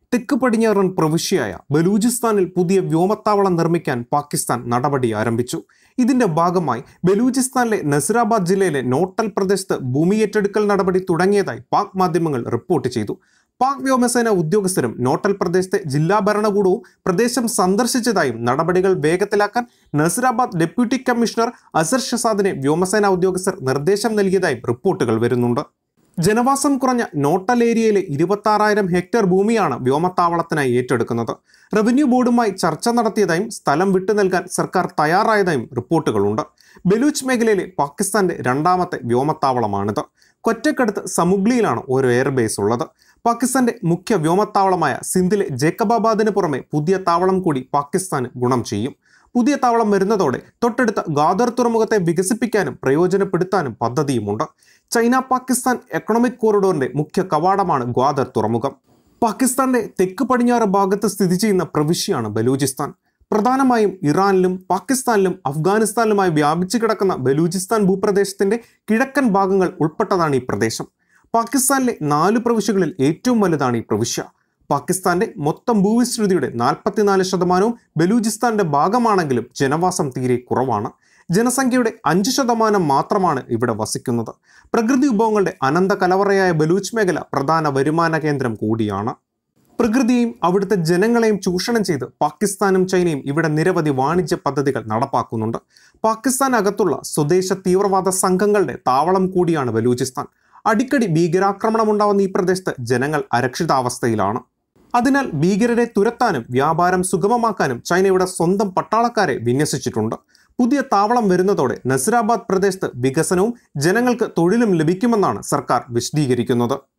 തെക്ക് പടിഞ്ഞാറൻ പ്രവിശ്യയായ ബലൂചിസ്ഥാനിൽ പുതിയ വ്യോമത്താവളം നിർമ്മിക്കാൻ പാകിസ്ഥാൻ നടപടി ആരംഭിച്ചു ഇതിന്റെ ഭാഗമായി ബലൂചിസ്ഥാനിലെ നസിറാബാദ് ജില്ലയിലെ നോട്ടൽ പ്രദേശത്ത് ഭൂമിയേറ്റെടുക്കൽ നടപടി തുടങ്ങിയതായി പാക് മാധ്യമങ്ങൾ റിപ്പോർട്ട് ചെയ്തു പാക് വ്യോമസേന ഉദ്യോഗസ്ഥരും നോട്ടൽ പ്രദേശത്തെ ജില്ലാ ഭരണകൂടവും പ്രദേശം സന്ദർശിച്ചതായും നടപടികൾ വേഗത്തിലാക്കാൻ നസിറാബാദ് ഡെപ്യൂട്ടി കമ്മീഷണർ അസർ ഷസാദിനെ വ്യോമസേന ഉദ്യോഗസ്ഥർ നിർദ്ദേശം നൽകിയതായും റിപ്പോർട്ടുകൾ വരുന്നുണ്ട് ജനവാസം കുറഞ്ഞ നോട്ടൽ ഏരിയയിലെ ഇരുപത്താറായിരം ഹെക്ടർ ഭൂമിയാണ് വ്യോമത്താവളത്തിനായി ഏറ്റെടുക്കുന്നത് റവന്യൂ ബോർഡുമായി ചർച്ച നടത്തിയതായും സ്ഥലം വിട്ടു നൽകാൻ സർക്കാർ തയ്യാറായതായും റിപ്പോർട്ടുകളുണ്ട് ബലൂച്ച് മേഖലയിലെ പാകിസ്ഥാന്റെ രണ്ടാമത്തെ വ്യോമത്താവളമാണിത് കൊറ്റക്കടുത്ത് സമുഗ്ലിയിലാണ് ഒരു എയർബേസ് ഉള്ളത് പാകിസ്ഥാന്റെ മുഖ്യ വ്യോമത്താവളമായ സിന്ധിലെ ജേക്കബാബാദിന് പുറമെ പുതിയ താവളം കൂടി പാകിസ്ഥാന് ഗുണം ചെയ്യും പുതിയ താവളം വരുന്നതോടെ തൊട്ടടുത്ത ഗാദർ തുറമുഖത്തെ വികസിപ്പിക്കാനും പ്രയോജനപ്പെടുത്താനും പദ്ധതിയുമുണ്ട് ചൈന പാകിസ്ഥാൻ എക്കണോമിക് കോറിഡോറിന്റെ മുഖ്യ കവാടമാണ് ഗ്വാദർ തുറമുഖം പാകിസ്ഥാന്റെ തെക്ക് പടിഞ്ഞാറ് ഭാഗത്ത് സ്ഥിതി ചെയ്യുന്ന പ്രവിശ്യയാണ് ബലൂചിസ്ഥാൻ പ്രധാനമായും ഇറാനിലും പാകിസ്ഥാനിലും അഫ്ഗാനിസ്ഥാനിലുമായി വ്യാപിച്ചു കിടക്കുന്ന ബലൂചിസ്ഥാൻ ഭൂപ്രദേശത്തിന്റെ കിഴക്കൻ ഭാഗങ്ങൾ ഉൾപ്പെട്ടതാണ് ഈ പ്രദേശം പാകിസ്ഥാനിലെ നാല് പ്രവിശ്യകളിൽ ഏറ്റവും വലുതാണ് ഈ പ്രവിശ്യ പാകിസ്ഥാന്റെ മൊത്തം ഭൂവിസ്തൃതിയുടെ നാൽപ്പത്തിനാല് ശതമാനവും ബലൂചിസ്ഥാന്റെ ഭാഗമാണെങ്കിലും ജനവാസം തീരെ കുറവാണ് ജനസംഖ്യയുടെ അഞ്ച് ശതമാനം മാത്രമാണ് ഇവിടെ വസിക്കുന്നത് പ്രകൃതി വിഭവങ്ങളുടെ അനന്ത കലവറയായ ബലൂച്ച് മേഖല പ്രധാന വരുമാന കേന്ദ്രം കൂടിയാണ് പ്രകൃതിയെയും അവിടുത്തെ ജനങ്ങളെയും ചൂഷണം ചെയ്ത് പാകിസ്ഥാനും ചൈനയും ഇവിടെ നിരവധി വാണിജ്യ പദ്ധതികൾ നടപ്പാക്കുന്നുണ്ട് പാകിസ്ഥാനകത്തുള്ള സ്വദേശ തീവ്രവാദ സംഘങ്ങളുടെ താവളം കൂടിയാണ് ബലൂചിസ്ഥാൻ അടിക്കടി ഭീകരാക്രമണം ഉണ്ടാവുന്ന ഈ പ്രദേശത്ത് ജനങ്ങൾ അരക്ഷിതാവസ്ഥയിലാണ് അതിനാൽ ഭീകരരെ തുരത്താനും വ്യാപാരം സുഗമമാക്കാനും ചൈനയുടെ സ്വന്തം പട്ടാളക്കാരെ വിന്യസിച്ചിട്ടുണ്ട് പുതിയ താവളം വരുന്നതോടെ നസിറാബാദ് പ്രദേശത്ത് വികസനവും ജനങ്ങൾക്ക് തൊഴിലും ലഭിക്കുമെന്നാണ് സർക്കാർ വിശദീകരിക്കുന്നത്